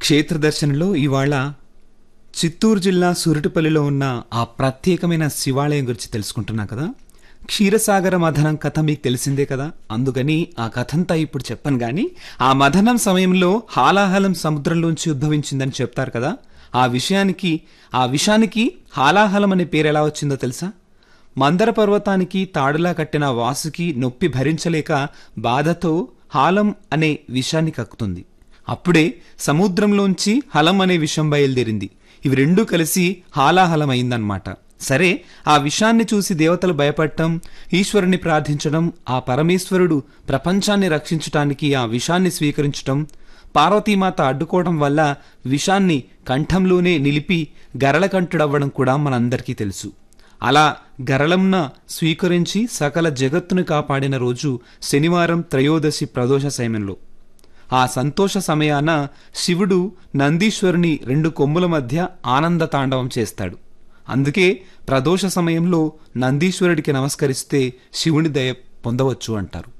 క్షేత్ర దర్శనంలో ఇవాళ చిత్తూరు జిల్లా సురటిపల్లిలో ఉన్న ఆ ప్రత్యేకమైన శివాలయం గురించి తెలుసుకుంటున్నాం కదా క్షీరసాగర మథనం కథ మీకు తెలిసిందే కదా అందుకని ఆ కథంతా ఇప్పుడు చెప్పను గాని ఆ మథనం సమయంలో హాలాహలం సముద్రంలోంచి ఉద్భవించిందని చెప్తారు కదా ఆ విషయానికి ఆ విషానికి హాలాహలం అనే పేరు ఎలా వచ్చిందో తెలుసా మందర పర్వతానికి తాడులా కట్టిన వాసుకి నొప్పి భరించలేక బాధతో హాలం అనే విషాన్ని కక్కుతుంది అప్పుడే సముద్రంలోంచి హలం అనే విషం బయలుదేరింది ఇవి రెండూ కలిసి హాలాహలం అయిందన్నమాట సరే ఆ విషాన్ని చూసి దేవతలు భయపడటం ఈశ్వరుని ప్రార్థించడం ఆ పరమేశ్వరుడు ప్రపంచాన్ని రక్షించటానికి ఆ విషాన్ని స్వీకరించటం పార్వతీమాత అడ్డుకోవడం వల్ల విషాన్ని కంఠంలోనే నిలిపి గరళకంఠుడవ్వడం కూడా మనందరికీ తెలుసు అలా గరళంన స్వీకరించి సకల జగత్తును కాపాడిన రోజు శనివారం త్రయోదశి ప్రదోష సమయంలో ఆ సంతోష సమయాన శివుడు నందీశ్వరుని రెండు కొమ్ముల మధ్య ఆనంద తాండవం చేస్తాడు అందుకే ప్రదోష సమయంలో నందీశ్వరుడికి నమస్కరిస్తే శివుని దయ పొందవచ్చు అంటారు